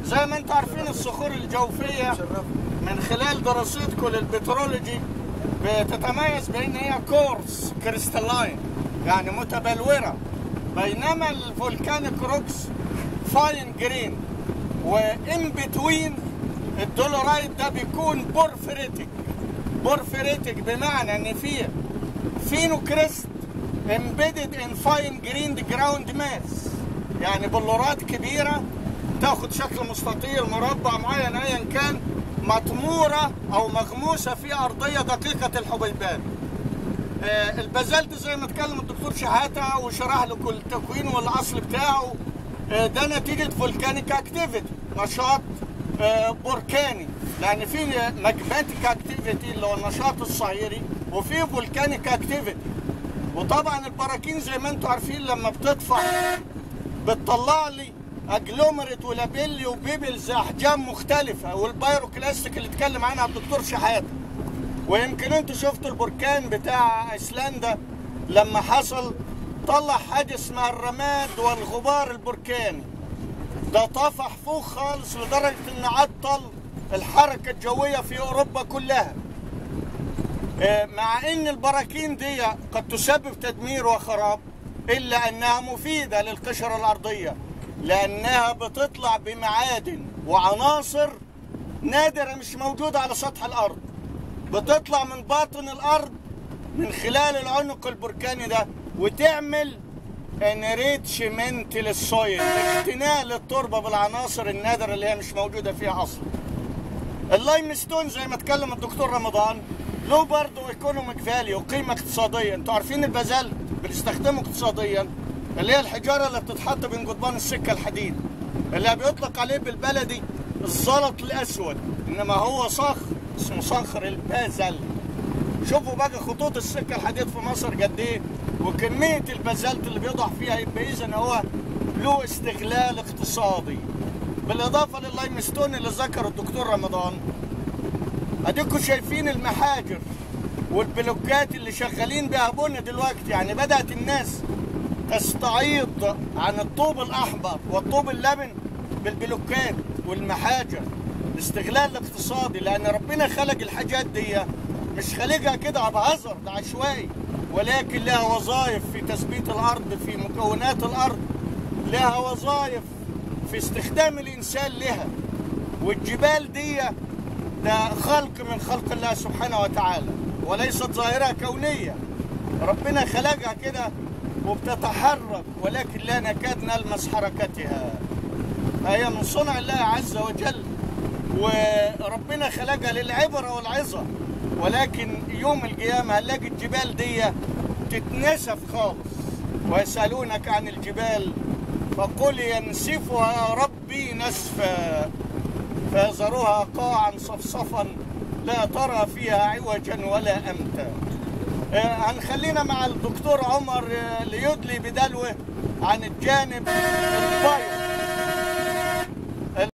زي ما انتم عارفين الصخور الجوفيه من خلال دراستكم للبترولوجي بتتميز بان هي كورس كريستالاين يعني متبلوره بينما الفولكانيك روكس فاين جرين وان بتوين الدولورايت ده بيكون بورفريتك بورفريتك بمعنى ان فيه فينو كريست امبيدد ان فاين جريند جراوند ماس يعني بلورات كبيره تاخد شكل مستطيل مربع معين ايا كان مطموره او مغموسه في ارضيه دقيقه الحبيبات آه، البازلت زي ما اتكلم الدكتور شحاته وشرح لكم التكوين والاصل بتاعه آه، ده نتيجه فولكانيك اكتيفيتي نشاط آه، بركاني لان في ماجماتيك اكتيفيتي اللي هو النشاط الصهيري وفي فولكانيك اكتيفيتي وطبعا البراكين زي ما انتم عارفين لما بتطفح بتطلع لي اجلومرت ولابيلي وبيبلز احجام مختلفه والبايروكلاستيك اللي اتكلم عنها الدكتور شحاته ويمكن انتوا شفتوا البركان بتاع ايسلندا لما حصل طلع حاجه اسمها الرماد والغبار البركاني ده طفح فوق خالص لدرجه ان عطل الحركه الجويه في اوروبا كلها آه، مع ان البراكين دي قد تسبب تدمير وخراب الا انها مفيده للقشره الارضيه لانها بتطلع بمعادن وعناصر نادره مش موجوده على سطح الارض بتطلع من باطن الارض من خلال العنق البركاني ده وتعمل انريتشمنت للسويل اختناق للتربه بالعناصر النادره اللي هي مش موجوده فيها اصلا اللايم ستون زي ما اتكلم الدكتور رمضان له برضه ايكونوميك فاليو قيمه اقتصاديه انتوا عارفين البازلت بنستخدمه اقتصاديا اللي هي الحجاره اللي بتتحط بين قضبان السكه الحديد اللي بيطلق عليه بالبلدي الزلط الاسود انما هو صخر اسمه صخر البازل شوفوا بقى خطوط السكه الحديد في مصر قد ايه وكميه البازلت اللي بيضع فيها يبقى اذا هو له استغلال اقتصادي بالاضافه لللايم ستون اللي ذكره الدكتور رمضان اديكم شايفين المحاجر والبلوكات اللي شغالين بها بنا دلوقتي يعني بدات الناس تستعيض عن الطوب الاحمر والطوب اللبن بالبلوكات والمحاجر الاستغلال الاقتصادي لان ربنا خلق الحاجات دي مش خالقها كده بهزر ده عشوائي ولكن لها وظائف في تثبيت الارض في مكونات الارض لها وظائف في استخدام الانسان لها والجبال دي ده خلق من خلق الله سبحانه وتعالى وليست ظاهرة كونية ربنا خلقها كده وبتتحرك ولكن لا نكاد نلمس حركتها هي من صنع الله عز وجل وربنا خلقها للعبرة والعظة ولكن يوم القيامة هنلاقي الجبال دي تتنسف خالص ويسألونك عن الجبال فقل ينسفها ربي نسفا فيذروها قاعا صفصفا لا ترى فيها عوجا ولا امتا آه، هنخلينا مع الدكتور عمر آه، ليدلي بدلوه عن الجانب البايو